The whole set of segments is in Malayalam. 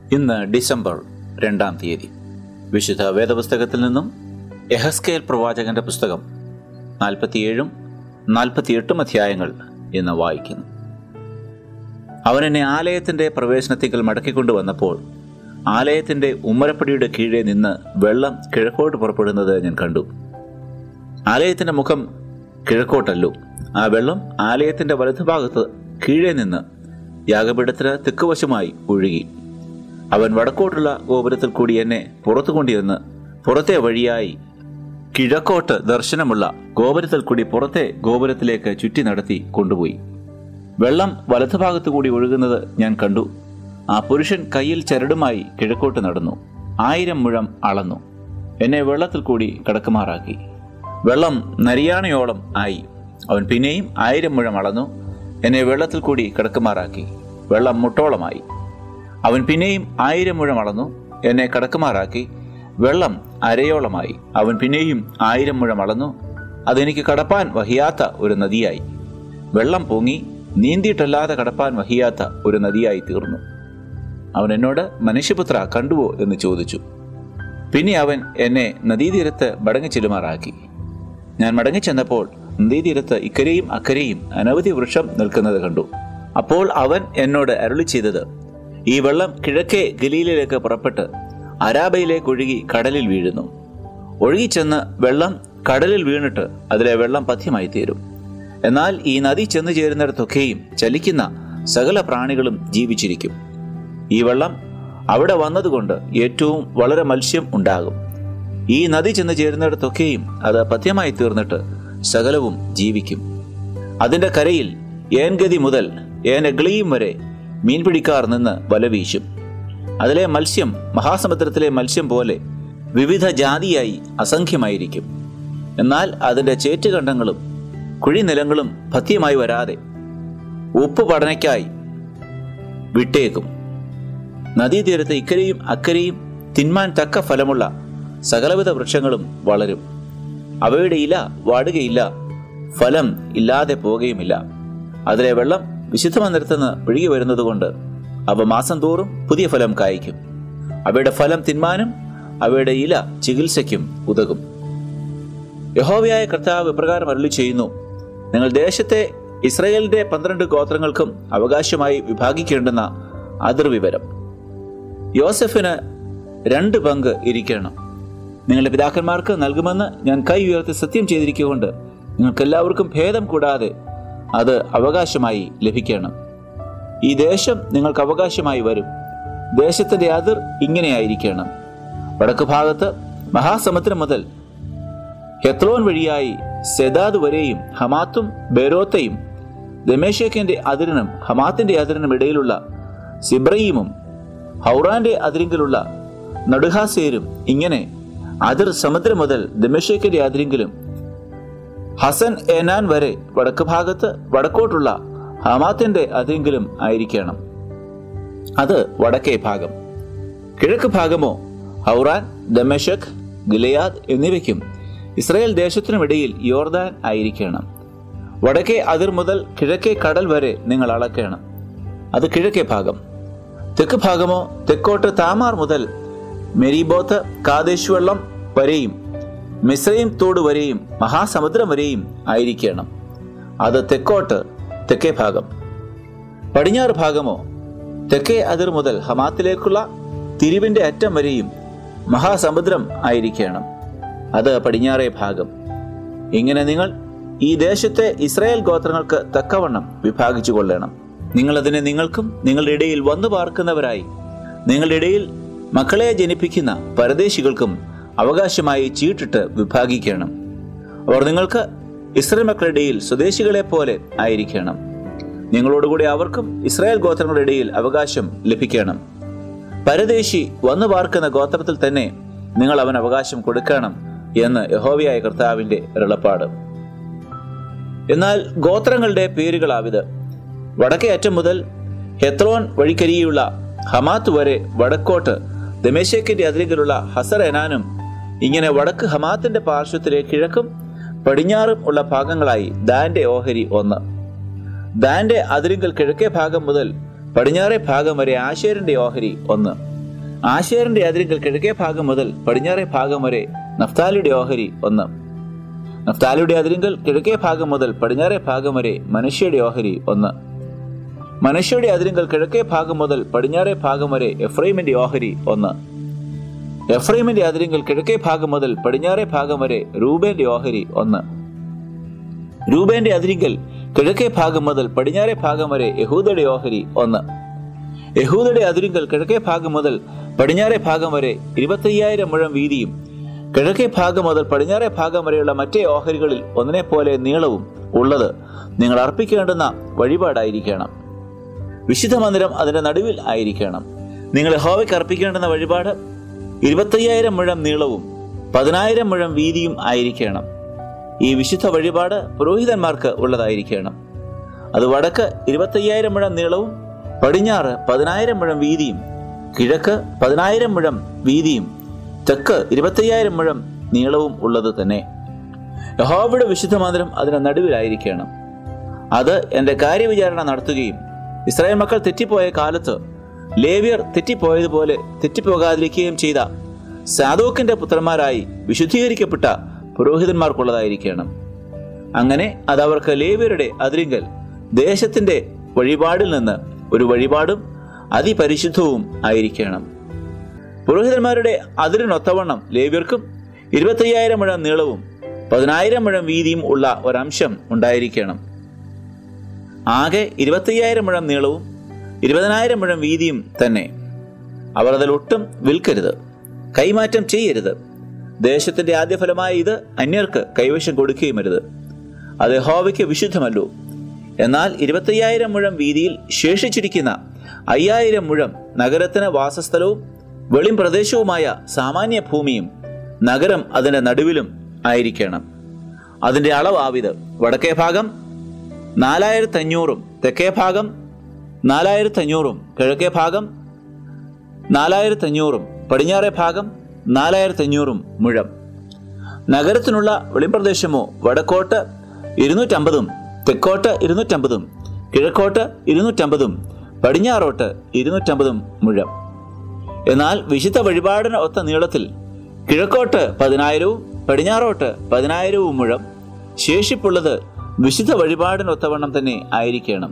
ഇന്ന് ഡിസംബർ രണ്ടാം തീയതി വിശുദ്ധ വേദപുസ്തകത്തിൽ നിന്നും എഹസ്കേൽ പ്രവാചകന്റെ പുസ്തകം നാൽപ്പത്തിയേഴും നാൽപ്പത്തിയെട്ടും അധ്യായങ്ങൾ ഇന്ന് വായിക്കുന്നു അവൻ എന്നെ ആലയത്തിന്റെ പ്രവേശനത്തിക്കൽ മടക്കിക്കൊണ്ടുവന്നപ്പോൾ ആലയത്തിന്റെ ഉമ്മരപ്പടിയുടെ കീഴെ നിന്ന് വെള്ളം കിഴക്കോട്ട് പുറപ്പെടുന്നത് ഞാൻ കണ്ടു ആലയത്തിന്റെ മുഖം കിഴക്കോട്ടല്ലു ആ വെള്ളം ആലയത്തിന്റെ വലതുഭാഗത്ത് കീഴെ നിന്ന് യാഗപീഠത്തിന് തെക്കുവശമായി ഒഴുകി അവൻ വടക്കോട്ടുള്ള ഗോപുരത്തിൽ കൂടി എന്നെ പുറത്തു കൊണ്ടുവന്ന് പുറത്തെ വഴിയായി കിഴക്കോട്ട് ദർശനമുള്ള ഗോപുരത്തിൽ കൂടി പുറത്തെ ഗോപുരത്തിലേക്ക് ചുറ്റി നടത്തി കൊണ്ടുപോയി വെള്ളം വലതുഭാഗത്തു കൂടി ഒഴുകുന്നത് ഞാൻ കണ്ടു ആ പുരുഷൻ കയ്യിൽ ചരടുമായി കിഴക്കോട്ട് നടന്നു ആയിരം മുഴം അളന്നു എന്നെ വെള്ളത്തിൽ കൂടി കടക്കുമാറാക്കി വെള്ളം നരിയാണയോളം ആയി അവൻ പിന്നെയും ആയിരം മുഴം അളന്നു എന്നെ വെള്ളത്തിൽ കൂടി കടക്കുമാറാക്കി വെള്ളം മുട്ടോളമായി അവൻ പിന്നെയും ആയിരം മുഴം അളന്നു എന്നെ കടക്കുമാറാക്കി വെള്ളം അരയോളമായി അവൻ പിന്നെയും ആയിരം മുഴം അളന്നു അതെനിക്ക് കടപ്പാൻ വഹിയാത്ത ഒരു നദിയായി വെള്ളം പൊങ്ങി നീന്തിയിട്ടല്ലാതെ കടപ്പാൻ വഹിയാത്ത ഒരു നദിയായി തീർന്നു അവൻ എന്നോട് മനുഷ്യപുത്ര കണ്ടുവോ എന്ന് ചോദിച്ചു പിന്നെ അവൻ എന്നെ നദീതീരത്ത് മടങ്ങി ചെല്ലുമാറാക്കി ഞാൻ മടങ്ങിച്ചെന്നപ്പോൾ നദീതീരത്ത് ഇക്കരെയും അക്കരെയും അനവധി വൃക്ഷം നിൽക്കുന്നത് കണ്ടു അപ്പോൾ അവൻ എന്നോട് അരുളി ചെയ്തത് ഈ വെള്ളം കിഴക്കേ ഗലീലിലേക്ക് പുറപ്പെട്ട് അരാബയിലേക്ക് ഒഴുകി കടലിൽ വീഴുന്നു ഒഴുകിച്ചെന്ന് വെള്ളം കടലിൽ വീണിട്ട് അതിലെ വെള്ളം പഥ്യമായി തീരും എന്നാൽ ഈ നദി ചെന്നു ചേരുന്നിടത്തൊക്കെയും ചലിക്കുന്ന സകല പ്രാണികളും ജീവിച്ചിരിക്കും ഈ വെള്ളം അവിടെ വന്നതുകൊണ്ട് ഏറ്റവും വളരെ മത്സ്യം ഉണ്ടാകും ഈ നദി ചെന്ന് ചേരുന്നിടത്തൊക്കെയും അത് പഥ്യമായി തീർന്നിട്ട് സകലവും ജീവിക്കും അതിന്റെ കരയിൽ ഏൻഗതി മുതൽ ഏനഗ്ലിയും വരെ മീൻപിടിക്കാർ നിന്ന് വല വീശും അതിലെ മത്സ്യം മഹാസമുദ്രത്തിലെ മത്സ്യം പോലെ വിവിധ ജാതിയായി അസംഖ്യമായിരിക്കും എന്നാൽ അതിന്റെ ചേറ്റുകണ്ടങ്ങളും കുഴിനിലങ്ങളും ഭത്യമായി വരാതെ ഉപ്പ് പഠനയ്ക്കായി വിട്ടേക്കും നദീതീരത്ത് ഇക്കരെയും അക്കരെയും തിന്മാൻ തക്ക ഫലമുള്ള സകലവിധ വൃക്ഷങ്ങളും വളരും അവയുടെ ഇല വാടുകയില്ല ഫലം ഇല്ലാതെ പോകുകയുമില്ല അതിലെ വെള്ളം വിശുദ്ധ മന്ദിരത്തുനിന്ന് ഒഴുകി വരുന്നതുകൊണ്ട് അവ മാസം തോറും പുതിയ ഫലം കായ്ക്കും അവയുടെ ഫലം തിന്മാനും അവയുടെ ഇല ചികിത്സയ്ക്കും ഉതകും യഹോവയായ കർത്താവ് ഇപ്രകാരം അരുളി ചെയ്യുന്നു നിങ്ങൾ ദേശത്തെ ഇസ്രയേലിന്റെ പന്ത്രണ്ട് ഗോത്രങ്ങൾക്കും അവകാശമായി വിഭാഗിക്കേണ്ടുന്ന അതിർവിവരം യോസഫിന് രണ്ട് പങ്ക് ഇരിക്കണം നിങ്ങളുടെ പിതാക്കന്മാർക്ക് നൽകുമെന്ന് ഞാൻ കൈ ഉയർത്തി സത്യം ചെയ്തിരിക്കുകൊണ്ട് നിങ്ങൾക്കെല്ലാവർക്കും ഭേദം കൂടാതെ അത് അവകാശമായി ലഭിക്കണം ഈ ദേശം നിങ്ങൾക്ക് അവകാശമായി വരും ദേശത്തിന്റെ അതിർ ഇങ്ങനെയായിരിക്കണം വടക്ക് ഭാഗത്ത് മഹാസമുദ്രം മുതൽ ഹെത്ലോൻ വഴിയായി സെദാദ് വരെയും ഹമാത്തും ബെരോത്തയും ദമേശേക്കിന്റെ അതിരിനും ഹമാത്തിന്റെ അതിരിനും ഇടയിലുള്ള സിബ്രയീമും ഹൗറാന്റെ അതിരിങ്കിലുള്ള നടുഹാസേരും ഇങ്ങനെ അതിർ സമുദ്രം മുതൽ ദമേശേക്കിന്റെ അതിരിങ്കിലും ഹസൻ ഏനാൻ വരെ വടക്ക് ഭാഗത്ത് വടക്കോട്ടുള്ള ഹമാത്തിന്റെ അതിരിങ്കിലും ആയിരിക്കണം അത് വടക്കേ ഭാഗം കിഴക്ക് ഭാഗമോ ഹൗറാൻ ദമേശക് ഗിലയാദ് എന്നിവയ്ക്കും ഇസ്രായേൽ ദേശത്തിനുമിടയിൽ യോർദാൻ ആയിരിക്കണം വടക്കേ അതിർ മുതൽ കിഴക്കേ കടൽ വരെ നിങ്ങൾ അളക്കണം അത് കിഴക്കേ ഭാഗം തെക്ക് ഭാഗമോ തെക്കോട്ട് താമാർ മുതൽ മെരീബോത്ത് കാദേശ് വെള്ളം വരെയും മിശ്രയും തോട് വരെയും മഹാസമുദ്രം വരെയും ആയിരിക്കണം അത് തെക്കോട്ട് തെക്കേ ഭാഗം പടിഞ്ഞാറ് ഭാഗമോ തെക്കേ അതിർ മുതൽ ഹമാത്തിലേക്കുള്ള തിരിവിന്റെ അറ്റം വരെയും മഹാസമുദ്രം ആയിരിക്കണം അത് പടിഞ്ഞാറേ ഭാഗം ഇങ്ങനെ നിങ്ങൾ ഈ ദേശത്തെ ഇസ്രായേൽ ഗോത്രങ്ങൾക്ക് തക്കവണ്ണം വിഭാഗിച്ചു കൊള്ളണം നിങ്ങൾ അതിനെ നിങ്ങൾക്കും നിങ്ങളുടെ ഇടയിൽ വന്നു പാർക്കുന്നവരായി നിങ്ങളുടെ ഇടയിൽ മക്കളെ ജനിപ്പിക്കുന്ന പരദേശികൾക്കും അവകാശമായി ചീട്ടിട്ട് വിഭാഗിക്കണം അവർ നിങ്ങൾക്ക് ഇസ്രായേൽ മക്കളുടെ ഇടയിൽ സ്വദേശികളെ പോലെ ആയിരിക്കണം നിങ്ങളോടുകൂടി അവർക്കും ഇസ്രായേൽ ഗോത്രങ്ങളുടെ ഇടയിൽ അവകാശം ലഭിക്കണം പരദേശി വന്നു പാർക്കുന്ന ഗോത്രത്തിൽ തന്നെ നിങ്ങൾ അവൻ അവകാശം കൊടുക്കണം എന്ന് യഹോവയായ കർത്താവിന്റെ അരുളപ്പാട് എന്നാൽ ഗോത്രങ്ങളുടെ പേരുകളാവിത് വടക്കേ അറ്റം മുതൽ ഹെത്രോൻ വഴിക്കരിയുള്ള ഹമാത്ത് വരെ വടക്കോട്ട് ദമേശേക്കിന്റെ അതിരിലുള്ള ഹസർ എനാനും ഇങ്ങനെ വടക്ക് ഹമാത്തിന്റെ പാർശ്വത്തിലെ കിഴക്കും പടിഞ്ഞാറും ഉള്ള ഭാഗങ്ങളായി ദാന്റെ ഓഹരി ഒന്ന് ദാന്റെ അതിരിങ്കൽ കിഴക്കേ ഭാഗം മുതൽ പടിഞ്ഞാറേ ഭാഗം വരെ ആശേരിന്റെ ഓഹരി ഒന്ന് ആശേറിന്റെ അതിരിങ്കൽ കിഴക്കേ ഭാഗം മുതൽ പടിഞ്ഞാറേ ഭാഗം വരെ നഫ്താലിയുടെ ഓഹരി ഒന്ന് നഫ്താലിയുടെ അതിരിങ്കൽ കിഴക്കേ ഭാഗം മുതൽ പടിഞ്ഞാറേ ഭാഗം വരെ മനുഷ്യയുടെ ഓഹരി ഒന്ന് മനുഷ്യയുടെ അതിരിങ്കൽ കിഴക്കേ ഭാഗം മുതൽ പടിഞ്ഞാറേ ഭാഗം വരെ എഫ്രൈമിന്റെ ഓഹരി ഒന്ന് എഫ്രൈമിന്റെ അതിരിങ്കൽ കിഴക്കേ ഭാഗം മുതൽ പടിഞ്ഞാറേ ഭാഗം വരെ റൂബേന്റെ ഓഹരി ഒന്ന് രൂപേന്റെ അതിരിങ്കൽ കിഴക്കേ ഭാഗം മുതൽ പടിഞ്ഞാറേ ഭാഗം വരെ യഹൂദയുടെ ഓഹരി ഒന്ന് യഹൂദയുടെ അതിരിങ്കൽ കിഴക്കേ ഭാഗം മുതൽ പടിഞ്ഞാറേ ഭാഗം വരെ ഇരുപത്തയ്യായിരം മുഴം വീതിയും കിഴക്കേ ഭാഗം മുതൽ പടിഞ്ഞാറേ ഭാഗം വരെയുള്ള മറ്റേ ഓഹരികളിൽ ഒന്നിനെ പോലെ നീളവും ഉള്ളത് നിങ്ങൾ അർപ്പിക്കേണ്ടുന്ന വഴിപാടായിരിക്കണം വിശുദ്ധ മന്ദിരം അതിന്റെ നടുവിൽ ആയിരിക്കണം നിങ്ങൾ യഹോവയ്ക്ക് അർപ്പിക്കേണ്ടുന്ന വഴിപാട് ഇരുപത്തയ്യായിരം മുഴം നീളവും പതിനായിരം മുഴം വീതിയും ആയിരിക്കണം ഈ വിശുദ്ധ വഴിപാട് പുരോഹിതന്മാർക്ക് ഉള്ളതായിരിക്കണം അത് വടക്ക് ഇരുപത്തയ്യായിരം മുഴം നീളവും പടിഞ്ഞാറ് പതിനായിരം മുഴം വീതിയും കിഴക്ക് പതിനായിരം മുഴം വീതിയും തെക്ക് ഇരുപത്തയ്യായിരം മുഴം നീളവും ഉള്ളത് തന്നെ യഹോവയുടെ വിശുദ്ധ മന്ദിരം അതിന്റെ നടുവിലായിരിക്കണം അത് എന്റെ കാര്യവിചാരണ നടത്തുകയും ഇസ്രായേൽ മക്കൾ തെറ്റിപ്പോയ കാലത്ത് ലേവ്യർ തെറ്റിപ്പോയതുപോലെ തെറ്റിപ്പോകാതിരിക്കുകയും ചെയ്ത സാദോക്കിന്റെ പുത്രന്മാരായി വിശുദ്ധീകരിക്കപ്പെട്ട പുരോഹിതന്മാർക്കുള്ളതായിരിക്കണം അങ്ങനെ അത് അവർക്ക് ലേവ്യരുടെ അതിരിങ്കൽ ദേശത്തിന്റെ വഴിപാടിൽ നിന്ന് ഒരു വഴിപാടും അതിപരിശുദ്ധവും ആയിരിക്കണം പുരോഹിതന്മാരുടെ അതിരിനൊത്തവണ്ണം ലേവ്യർക്കും ഇരുപത്തയ്യായിരം മുഴം നീളവും പതിനായിരം മുഴം വീതിയും ഉള്ള ഒരംശം ഉണ്ടായിരിക്കണം ആകെ ഇരുപത്തയ്യായിരം മുഴം നീളവും ഇരുപതിനായിരം മുഴം വീതിയും തന്നെ അവർ അതിൽ ഒട്ടും വിൽക്കരുത് കൈമാറ്റം ചെയ്യരുത് ദേശത്തിന്റെ ആദ്യഫലമായ ഇത് അന്യർക്ക് കൈവശം കൊടുക്കുകയും അരുത് അത് ഹോവയ്ക്ക് വിശുദ്ധമല്ലോ എന്നാൽ ഇരുപത്തയ്യായിരം മുഴം വീതിയിൽ ശേഷിച്ചിരിക്കുന്ന അയ്യായിരം മുഴം നഗരത്തിന് വാസസ്ഥലവും വെളിം പ്രദേശവുമായ സാമാന്യ ഭൂമിയും നഗരം അതിന്റെ നടുവിലും ആയിരിക്കണം അതിന്റെ അളവാവിത് വടക്കേ ഭാഗം നാലായിരത്തി അഞ്ഞൂറും തെക്കേ ഭാഗം നാലായിരത്തി അഞ്ഞൂറും കിഴക്കേ ഭാഗം നാലായിരത്തി അഞ്ഞൂറും പടിഞ്ഞാറേ ഭാഗം നാലായിരത്തി അഞ്ഞൂറും മുഴം നഗരത്തിനുള്ള വെളിമ്പ്രദേശമോ വടക്കോട്ട് ഇരുന്നൂറ്റമ്പതും തെക്കോട്ട് ഇരുന്നൂറ്റമ്പതും കിഴക്കോട്ട് ഇരുന്നൂറ്റമ്പതും പടിഞ്ഞാറോട്ട് ഇരുന്നൂറ്റമ്പതും മുഴം എന്നാൽ വിശുദ്ധ വഴിപാടിന് ഒത്ത നീളത്തിൽ കിഴക്കോട്ട് പതിനായിരവും പടിഞ്ഞാറോട്ട് പതിനായിരവും മുഴം ശേഷിപ്പുള്ളത് വിശുദ്ധ വഴിപാടിനൊത്തവണ്ണം തന്നെ ആയിരിക്കണം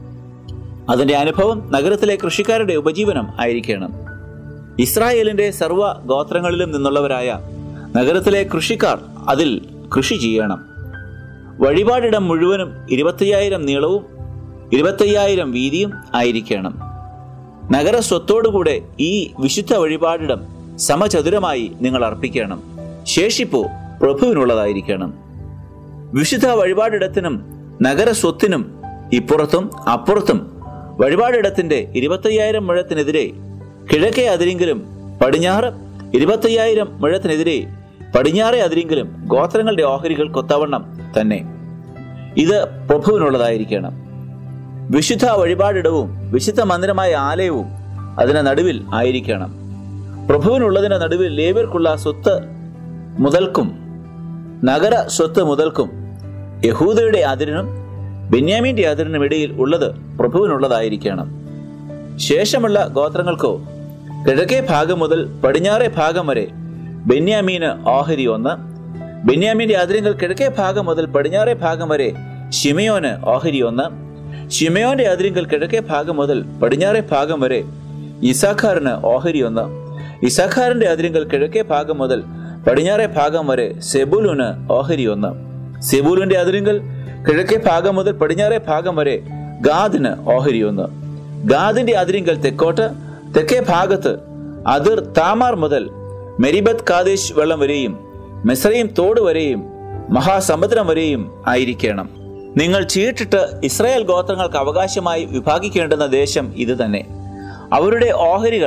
അതിന്റെ അനുഭവം നഗരത്തിലെ കൃഷിക്കാരുടെ ഉപജീവനം ആയിരിക്കണം ഇസ്രായേലിന്റെ സർവ്വ ഗോത്രങ്ങളിലും നിന്നുള്ളവരായ നഗരത്തിലെ കൃഷിക്കാർ അതിൽ കൃഷി ചെയ്യണം വഴിപാടിടം മുഴുവനും ഇരുപത്തയ്യായിരം നീളവും ഇരുപത്തയ്യായിരം വീതിയും ആയിരിക്കണം നഗര സ്വത്തോടുകൂടെ ഈ വിശുദ്ധ വഴിപാടിടം സമചതുരമായി നിങ്ങൾ അർപ്പിക്കണം ശേഷിപ്പോ പ്രഭുവിനുള്ളതായിരിക്കണം വിശുദ്ധ വഴിപാടിടത്തിനും നഗര സ്വത്തിനും ഇപ്പുറത്തും അപ്പുറത്തും വഴിപാടിടത്തിന്റെ ഇരുപത്തയ്യായിരം മുഴത്തിനെതിരെ കിഴക്കേ അതിരിങ്കിലും പടിഞ്ഞാറ് ഇരുപത്തയ്യായിരം മുഴത്തിനെതിരെ പടിഞ്ഞാറേ അതിരിങ്കിലും ഗോത്രങ്ങളുടെ ഓഹരികൾ കൊത്തവണ്ണം തന്നെ ഇത് പ്രഭുവിനുള്ളതായിരിക്കണം വിശുദ്ധ വഴിപാടിടവും വിശുദ്ധ മന്ദിരമായ ആലയവും അതിന് നടുവിൽ ആയിരിക്കണം പ്രഭുവിനുള്ളതിന് നടുവിൽ ലേവ്യർക്കുള്ള സ്വത്ത് മുതൽക്കും നഗര സ്വത്ത് മുതൽക്കും യഹൂദയുടെ അതിരിനും ബെന്യാമിന്റെ അതിരിനും ഇടയിൽ ഉള്ളത് പ്രഭുവിനുള്ളതായിരിക്കണം ശേഷമുള്ള ഗോത്രങ്ങൾക്കോ കിഴക്കേ ഭാഗം മുതൽ പടിഞ്ഞാറേ ഭാഗം വരെ ബെന്യാമീന് ഓഹരി ഒന്ന് ബെന്യാമീന്റെ അതിരിങ്ങൾ കിഴക്കേ ഭാഗം മുതൽ പടിഞ്ഞാറേ ഭാഗം വരെ ഷിമയോന് ഓഹരി ഒന്ന് ഷിമയോന്റെ അതിരിങ്കൽ കിഴക്കേ ഭാഗം മുതൽ പടിഞ്ഞാറേ ഭാഗം വരെ ഇസാഖാറിന് ഓഹരി ഒന്ന് ഇസാഖാറിന്റെ അതിരിങ്കൽ കിഴക്കേ ഭാഗം മുതൽ പടിഞ്ഞാറേ ഭാഗം വരെ സെബുലുന് ഓഹരി ഒന്ന് സെബുലുന്റെ അതിരിങ്കൽ കിഴക്കേ ഭാഗം മുതൽ പടിഞ്ഞാറേ ഭാഗം വരെ ഗാദിന് ഓഹരി ഒന്ന് ഗാദിന്റെ അതിരിങ്കൽ തെക്കോട്ട് തെക്കേ ഭാഗത്ത് അതിർ താമാർ മുതൽ മെരിബത്ത് കാദേശ് വെള്ളം വരെയും മെസ്രയും തോട് വരെയും മഹാസമുദ്രം വരെയും ആയിരിക്കണം നിങ്ങൾ ചീട്ടിട്ട് ഇസ്രായേൽ ഗോത്രങ്ങൾക്ക് അവകാശമായി വിഭാഗിക്കേണ്ടുന്ന ദേശം ഇത് തന്നെ അവരുടെ ഓഹരികൾ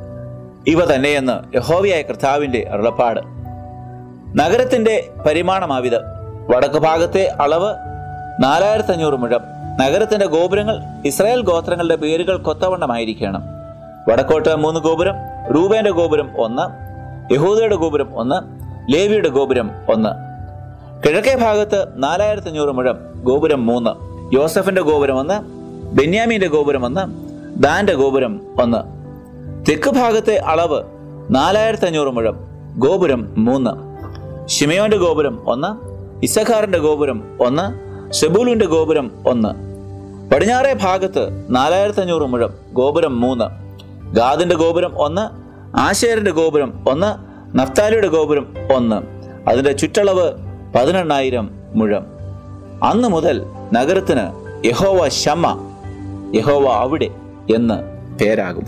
ഇവ തന്നെയെന്ന് യഹോവയായ കർത്താവിന്റെ അരുളപ്പാട് നഗരത്തിന്റെ പരിമാണമാവിത് വടക്ക് ഭാഗത്തെ അളവ് നാലായിരത്തി അഞ്ഞൂറ് മുഴം നഗരത്തിന്റെ ഗോപുരങ്ങൾ ഇസ്രായേൽ ഗോത്രങ്ങളുടെ പേരുകൾ കൊത്തവണ്ണമായിരിക്കണം വടക്കോട്ട് മൂന്ന് ഗോപുരം റൂബേന്റെ ഗോപുരം ഒന്ന് യഹൂദയുടെ ഗോപുരം ഒന്ന് ലേവിയുടെ ഗോപുരം ഒന്ന് കിഴക്കേ ഭാഗത്ത് നാലായിരത്തി അഞ്ഞൂറ് മുഴം ഗോപുരം മൂന്ന് യോസഫിന്റെ ഗോപുരം ഒന്ന് ബെന്യാമീന്റെ ഗോപുരം ഒന്ന് ദാന്റെ ഗോപുരം ഒന്ന് തെക്ക് ഭാഗത്തെ അളവ് നാലായിരത്തി അഞ്ഞൂറ് മുഴം ഗോപുരം മൂന്ന് ഷിമയോന്റെ ഗോപുരം ഒന്ന് ഇസഖാറിന്റെ ഗോപുരം ഒന്ന് സെബൂലിന്റെ ഗോപുരം ഒന്ന് പടിഞ്ഞാറേ ഭാഗത്ത് നാലായിരത്തി അഞ്ഞൂറ് മുഴം ഗോപുരം മൂന്ന് ഗാദിന്റെ ഗോപുരം ഒന്ന് ആശേരിന്റെ ഗോപുരം ഒന്ന് നഫ്താലിയുടെ ഗോപുരം ഒന്ന് അതിന്റെ ചുറ്റളവ് പതിനെണ്ണായിരം മുഴം അന്ന് മുതൽ നഗരത്തിന് യഹോവ ശമ്മ യഹോവ അവിടെ എന്ന് പേരാകും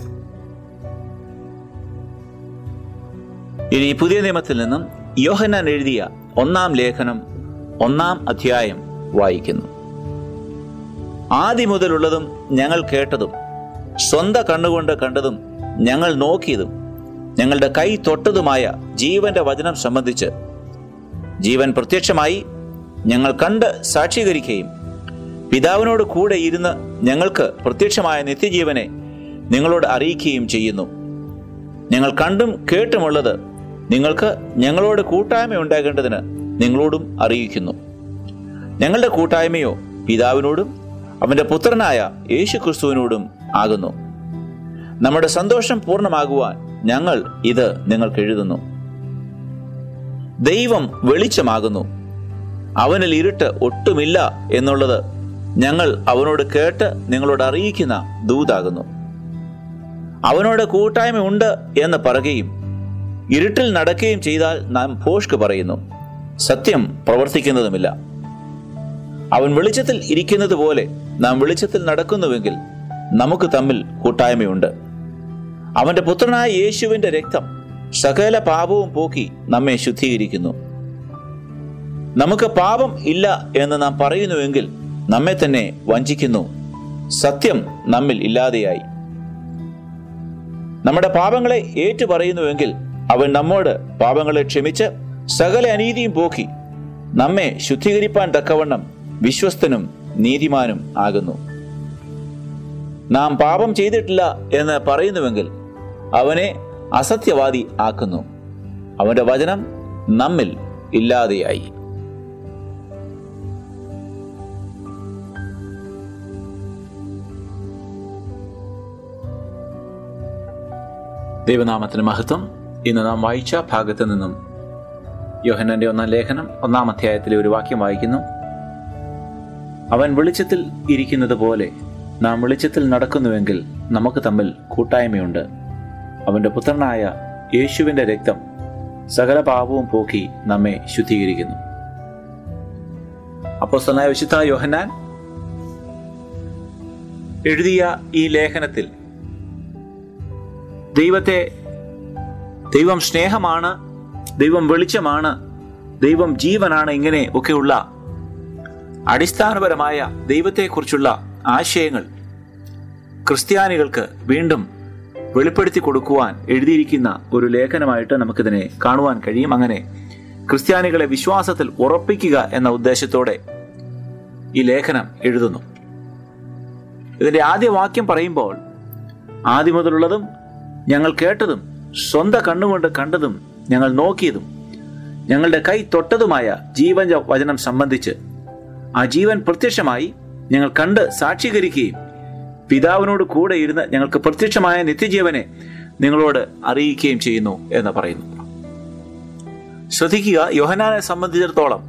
ഇനി പുതിയ നിയമത്തിൽ നിന്നും യോഹന്നാൻ എഴുതിയ ഒന്നാം ലേഖനം ഒന്നാം അധ്യായം വായിക്കുന്നു ആദ്യം മുതലുള്ളതും ഞങ്ങൾ കേട്ടതും സ്വന്ത കണ്ണുകൊണ്ട് കണ്ടതും ഞങ്ങൾ നോക്കിയതും ഞങ്ങളുടെ കൈ തൊട്ടതുമായ ജീവന്റെ വചനം സംബന്ധിച്ച് ജീവൻ പ്രത്യക്ഷമായി ഞങ്ങൾ കണ്ട് സാക്ഷീകരിക്കുകയും പിതാവിനോട് കൂടെ ഇരുന്ന് ഞങ്ങൾക്ക് പ്രത്യക്ഷമായ നിത്യജീവനെ നിങ്ങളോട് അറിയിക്കുകയും ചെയ്യുന്നു ഞങ്ങൾ കണ്ടും കേട്ടുമുള്ളത് നിങ്ങൾക്ക് ഞങ്ങളോട് കൂട്ടായ്മ ഉണ്ടാകേണ്ടതിന് നിങ്ങളോടും അറിയിക്കുന്നു ഞങ്ങളുടെ കൂട്ടായ്മയോ പിതാവിനോടും അവന്റെ പുത്രനായ യേശു ക്രിസ്തുവിനോടും ആകുന്നു നമ്മുടെ സന്തോഷം പൂർണ്ണമാകുവാൻ ഞങ്ങൾ ഇത് നിങ്ങൾക്ക് എഴുതുന്നു ദൈവം വെളിച്ചമാകുന്നു അവനിൽ ഇരുട്ട് ഒട്ടുമില്ല എന്നുള്ളത് ഞങ്ങൾ അവനോട് കേട്ട് നിങ്ങളോട് അറിയിക്കുന്ന ദൂതാകുന്നു അവനോട് കൂട്ടായ്മ ഉണ്ട് എന്ന് പറയുകയും ഇരുട്ടിൽ നടക്കുകയും ചെയ്താൽ നാം ഭോഷ്ക്ക് പറയുന്നു സത്യം പ്രവർത്തിക്കുന്നതുമില്ല അവൻ വെളിച്ചത്തിൽ ഇരിക്കുന്നത് പോലെ നാം വെളിച്ചത്തിൽ നടക്കുന്നുവെങ്കിൽ നമുക്ക് തമ്മിൽ കൂട്ടായ്മയുണ്ട് അവന്റെ പുത്രനായ യേശുവിന്റെ രക്തം സകല പാപവും പോക്കി നമ്മെ ശുദ്ധീകരിക്കുന്നു നമുക്ക് പാപം ഇല്ല എന്ന് നാം പറയുന്നുവെങ്കിൽ നമ്മെ തന്നെ വഞ്ചിക്കുന്നു സത്യം നമ്മിൽ ഇല്ലാതെയായി നമ്മുടെ പാപങ്ങളെ ഏറ്റുപറയുന്നുവെങ്കിൽ അവൻ നമ്മോട് പാപങ്ങളെ ക്ഷമിച്ച് സകല അനീതിയും പോക്കി നമ്മെ ശുദ്ധീകരിപ്പാൻ തക്കവണ്ണം വിശ്വസ്തനും നീതിമാനും ആകുന്നു നാം പാപം ചെയ്തിട്ടില്ല എന്ന് പറയുന്നുവെങ്കിൽ അവനെ അസത്യവാദി ആക്കുന്നു അവന്റെ വചനം നമ്മിൽ ഇല്ലാതെയായി ദൈവനാമത്തിന് മഹത്വം ഇന്ന് നാം വായിച്ച ഭാഗത്ത് നിന്നും യോഹനന്റെ ഒന്നാം ലേഖനം ഒന്നാം അധ്യായത്തിലെ ഒരു വാക്യം വായിക്കുന്നു അവൻ വെളിച്ചത്തിൽ ഇരിക്കുന്നത് പോലെ നാം വെളിച്ചത്തിൽ നടക്കുന്നുവെങ്കിൽ നമുക്ക് തമ്മിൽ കൂട്ടായ്മയുണ്ട് അവന്റെ പുത്രനായ യേശുവിന്റെ രക്തം സകല പാപവും പോക്കി നമ്മെ ശുദ്ധീകരിക്കുന്നു അപ്പോസ്തലനായ വിശുദ്ധ യോഹന്നാൻ എഴുതിയ ഈ ലേഖനത്തിൽ ദൈവത്തെ ദൈവം സ്നേഹമാണ് ദൈവം വെളിച്ചമാണ് ദൈവം ജീവനാണ് ഇങ്ങനെ ഒക്കെയുള്ള അടിസ്ഥാനപരമായ ദൈവത്തെക്കുറിച്ചുള്ള ആശയങ്ങൾ ക്രിസ്ത്യാനികൾക്ക് വീണ്ടും വെളിപ്പെടുത്തി കൊടുക്കുവാൻ എഴുതിയിരിക്കുന്ന ഒരു ലേഖനമായിട്ട് നമുക്കിതിനെ കാണുവാൻ കഴിയും അങ്ങനെ ക്രിസ്ത്യാനികളെ വിശ്വാസത്തിൽ ഉറപ്പിക്കുക എന്ന ഉദ്ദേശത്തോടെ ഈ ലേഖനം എഴുതുന്നു ഇതിന്റെ ആദ്യ വാക്യം പറയുമ്പോൾ ആദ്യം മുതലുള്ളതും ഞങ്ങൾ കേട്ടതും സ്വന്തം കണ്ണുകൊണ്ട് കണ്ടതും ഞങ്ങൾ നോക്കിയതും ഞങ്ങളുടെ കൈ തൊട്ടതുമായ ജീവൻ വചനം സംബന്ധിച്ച് ആ ജീവൻ പ്രത്യക്ഷമായി ഞങ്ങൾ കണ്ട് സാക്ഷീകരിക്കുകയും പിതാവിനോട് കൂടെ ഇരുന്ന് ഞങ്ങൾക്ക് പ്രത്യക്ഷമായ നിത്യജീവനെ നിങ്ങളോട് അറിയിക്കുകയും ചെയ്യുന്നു എന്ന് പറയുന്നു ശ്രദ്ധിക്കുക യോഹനാനെ സംബന്ധിച്ചിടത്തോളം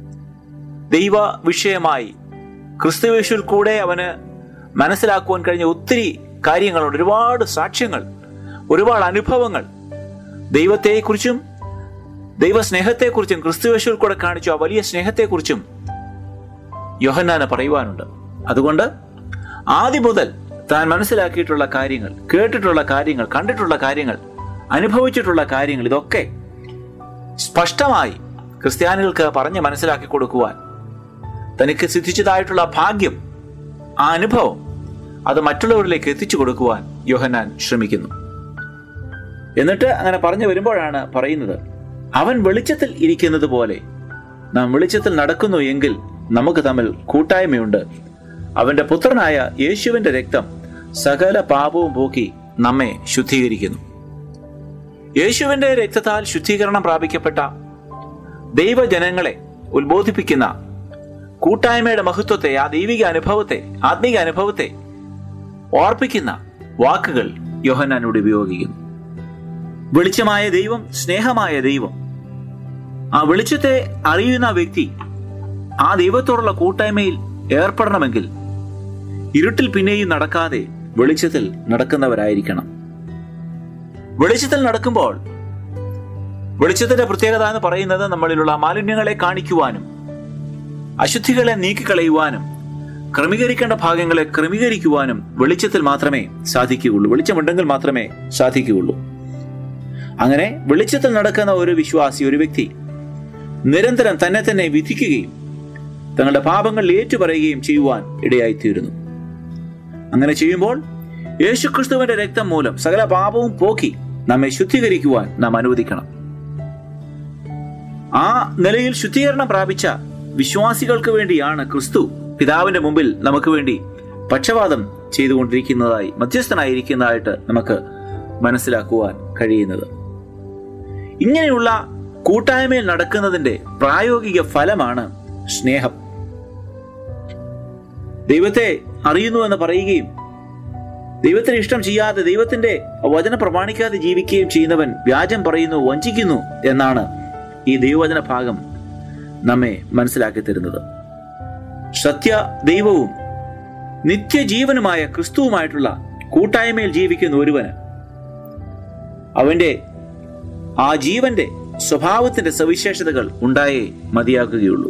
ദൈവ വിഷയമായി ക്രിസ്തുവേശുവിൽ കൂടെ അവന് മനസ്സിലാക്കുവാൻ കഴിഞ്ഞ ഒത്തിരി കാര്യങ്ങളുണ്ട് ഒരുപാട് സാക്ഷ്യങ്ങൾ ഒരുപാട് അനുഭവങ്ങൾ ദൈവത്തെക്കുറിച്ചും ദൈവസ്നേഹത്തെക്കുറിച്ചും ക്രിസ്തുവേശുവിൽ കൂടെ കാണിച്ചു ആ വലിയ സ്നേഹത്തെക്കുറിച്ചും യോഹന്നാന് പറയുവാനുണ്ട് അതുകൊണ്ട് ആദ്യം മുതൽ താൻ മനസ്സിലാക്കിയിട്ടുള്ള കാര്യങ്ങൾ കേട്ടിട്ടുള്ള കാര്യങ്ങൾ കണ്ടിട്ടുള്ള കാര്യങ്ങൾ അനുഭവിച്ചിട്ടുള്ള കാര്യങ്ങൾ ഇതൊക്കെ സ്പഷ്ടമായി ക്രിസ്ത്യാനികൾക്ക് പറഞ്ഞ് മനസ്സിലാക്കി കൊടുക്കുവാൻ തനിക്ക് സിദ്ധിച്ചതായിട്ടുള്ള ഭാഗ്യം ആ അനുഭവം അത് മറ്റുള്ളവരിലേക്ക് എത്തിച്ചു കൊടുക്കുവാൻ യോഹന്നാൻ ശ്രമിക്കുന്നു എന്നിട്ട് അങ്ങനെ പറഞ്ഞു വരുമ്പോഴാണ് പറയുന്നത് അവൻ വെളിച്ചത്തിൽ ഇരിക്കുന്നത് പോലെ നാം വെളിച്ചത്തിൽ നടക്കുന്നു എങ്കിൽ നമുക്ക് തമ്മിൽ കൂട്ടായ്മയുണ്ട് അവന്റെ പുത്രനായ യേശുവിന്റെ രക്തം സകല പാപവും പോക്കി നമ്മെ ശുദ്ധീകരിക്കുന്നു യേശുവിന്റെ രക്തത്താൽ ശുദ്ധീകരണം പ്രാപിക്കപ്പെട്ട ദൈവജനങ്ങളെ ഉത്ബോധിപ്പിക്കുന്ന കൂട്ടായ്മയുടെ മഹത്വത്തെ ആ ദൈവിക അനുഭവത്തെ ആത്മീക അനുഭവത്തെ ഓർപ്പിക്കുന്ന വാക്കുകൾ യോഹന്നാനോട് ഉപയോഗിക്കുന്നു വെളിച്ചമായ ദൈവം സ്നേഹമായ ദൈവം ആ വെളിച്ചത്തെ അറിയുന്ന വ്യക്തി ആ ദൈവത്തോടുള്ള കൂട്ടായ്മയിൽ ഏർപ്പെടണമെങ്കിൽ ഇരുട്ടിൽ പിന്നെയും നടക്കാതെ വെളിച്ചത്തിൽ നടക്കുന്നവരായിരിക്കണം വെളിച്ചത്തിൽ നടക്കുമ്പോൾ വെളിച്ചത്തിന്റെ പ്രത്യേകത എന്ന് പറയുന്നത് നമ്മളിലുള്ള മാലിന്യങ്ങളെ കാണിക്കുവാനും അശുദ്ധികളെ നീക്കിക്കളയുവാനും ക്രമീകരിക്കേണ്ട ഭാഗങ്ങളെ ക്രമീകരിക്കുവാനും വെളിച്ചത്തിൽ മാത്രമേ സാധിക്കുകയുള്ളൂ വെളിച്ചമുണ്ടെങ്കിൽ മാത്രമേ സാധിക്കുകയുള്ളൂ അങ്ങനെ വെളിച്ചത്തിൽ നടക്കുന്ന ഒരു വിശ്വാസി ഒരു വ്യക്തി നിരന്തരം തന്നെ തന്നെ വിധിക്കുകയും തങ്ങളുടെ പാപങ്ങൾ ഏറ്റുപറയുകയും ചെയ്യുവാൻ ഇടയായിത്തീരുന്നു അങ്ങനെ ചെയ്യുമ്പോൾ യേശുക്രിസ്തുവിന്റെ രക്തം മൂലം സകല പാപവും പോക്കി നമ്മെ ശുദ്ധീകരിക്കുവാൻ നാം അനുവദിക്കണം ആ നിലയിൽ ശുദ്ധീകരണം പ്രാപിച്ച വിശ്വാസികൾക്ക് വേണ്ടിയാണ് ക്രിസ്തു പിതാവിന്റെ മുമ്പിൽ നമുക്ക് വേണ്ടി പക്ഷപാതം ചെയ്തുകൊണ്ടിരിക്കുന്നതായി മധ്യസ്ഥനായിരിക്കുന്നതായിട്ട് നമുക്ക് മനസ്സിലാക്കുവാൻ കഴിയുന്നത് ഇങ്ങനെയുള്ള കൂട്ടായ്മയിൽ നടക്കുന്നതിന്റെ പ്രായോഗിക ഫലമാണ് സ്നേഹം ദൈവത്തെ അറിയുന്നു എന്ന് പറയുകയും ദൈവത്തിന് ഇഷ്ടം ചെയ്യാതെ ദൈവത്തിന്റെ വചനം പ്രമാണിക്കാതെ ജീവിക്കുകയും ചെയ്യുന്നവൻ വ്യാജം പറയുന്നു വഞ്ചിക്കുന്നു എന്നാണ് ഈ ദൈവവചന ഭാഗം നമ്മെ മനസ്സിലാക്കി തരുന്നത് സത്യ ദൈവവും നിത്യജീവനുമായ ക്രിസ്തുവുമായിട്ടുള്ള കൂട്ടായ്മയിൽ ജീവിക്കുന്ന ഒരുവന് അവന്റെ ആ ജീവന്റെ സ്വഭാവത്തിന്റെ സവിശേഷതകൾ ഉണ്ടായേ മതിയാക്കുകയുള്ളൂ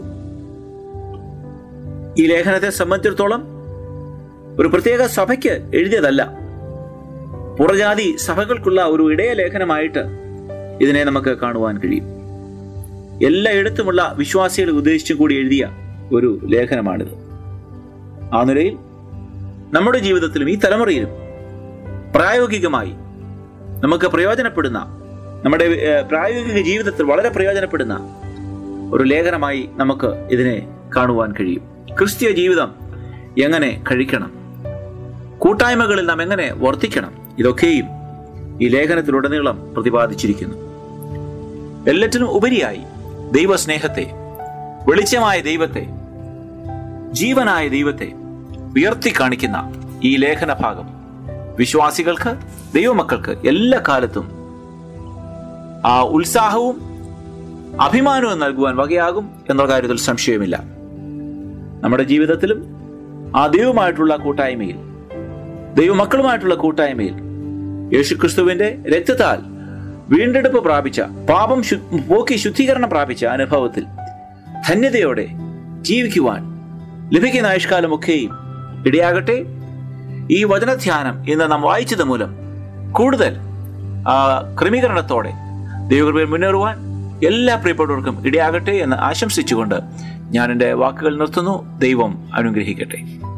ഈ ലേഖനത്തെ സംബന്ധിച്ചിടത്തോളം ഒരു പ്രത്യേക സഭയ്ക്ക് എഴുതിയതല്ല പുറജാതി സഭകൾക്കുള്ള ഒരു ഇടയ ലേഖനമായിട്ട് ഇതിനെ നമുക്ക് കാണുവാൻ കഴിയും എല്ലായിടത്തുമുള്ള വിശ്വാസികളെ ഉദ്ദേശിച്ചും കൂടി എഴുതിയ ഒരു ലേഖനമാണിത് ആ നിലയിൽ നമ്മുടെ ജീവിതത്തിലും ഈ തലമുറയിലും പ്രായോഗികമായി നമുക്ക് പ്രയോജനപ്പെടുന്ന നമ്മുടെ ഏഹ്, പ്രായോഗിക ജീവിതത്തിൽ വളരെ പ്രയോജനപ്പെടുന്ന ഒരു ലേഖനമായി നമുക്ക് ഇതിനെ കാണുവാൻ കഴിയും ക്രിസ്തീയ ജീവിതം എങ്ങനെ കഴിക്കണം കൂട്ടായ്മകളിൽ നാം എങ്ങനെ വർദ്ധിക്കണം ഇതൊക്കെയും ഈ ലേഖനത്തിലുടനീളം പ്രതിപാദിച്ചിരിക്കുന്നു എല്ലാറ്റിനും ഉപരിയായി ദൈവസ്നേഹത്തെ വെളിച്ചമായ ദൈവത്തെ ജീവനായ ദൈവത്തെ ഉയർത്തി കാണിക്കുന്ന ഈ ലേഖന ഭാഗം വിശ്വാസികൾക്ക് ദൈവമക്കൾക്ക് എല്ലാ കാലത്തും ആ ഉത്സാഹവും അഭിമാനവും നൽകുവാൻ വകയാകും എന്ന കാര്യത്തിൽ സംശയമില്ല നമ്മുടെ ജീവിതത്തിലും ആ ദൈവമായിട്ടുള്ള കൂട്ടായ്മയിൽ ദൈവമക്കളുമായിട്ടുള്ള കൂട്ടായ്മയിൽ യേശുക്രിസ്തുവിന്റെ രക്തത്താൽ വീണ്ടെടുപ്പ് പ്രാപിച്ച പാപം ശു- പോക്കി ശുദ്ധീകരണം പ്രാപിച്ച അനുഭവത്തിൽ ധന്യതയോടെ ജീവിക്കുവാൻ ലഭിക്കുന്ന ആയുഷ്കാലമൊക്കെയും ഇടയാകട്ടെ ഈ വചനധ്യാനം ഇന്ന് നാം വായിച്ചത് മൂലം കൂടുതൽ ആ, ക്രമീകരണത്തോടെ ദൈവകൃപയിൽ മുന്നേറുവാൻ എല്ലാ പ്രിയപ്പെട്ടവർക്കും ഇടയാകട്ടെ എന്ന് ആശംസിച്ചുകൊണ്ട് ഞാൻ എൻ്റെ വാക്കുകൾ നിർത്തുന്നു ദൈവം അനുഗ്രഹിക്കട്ടെ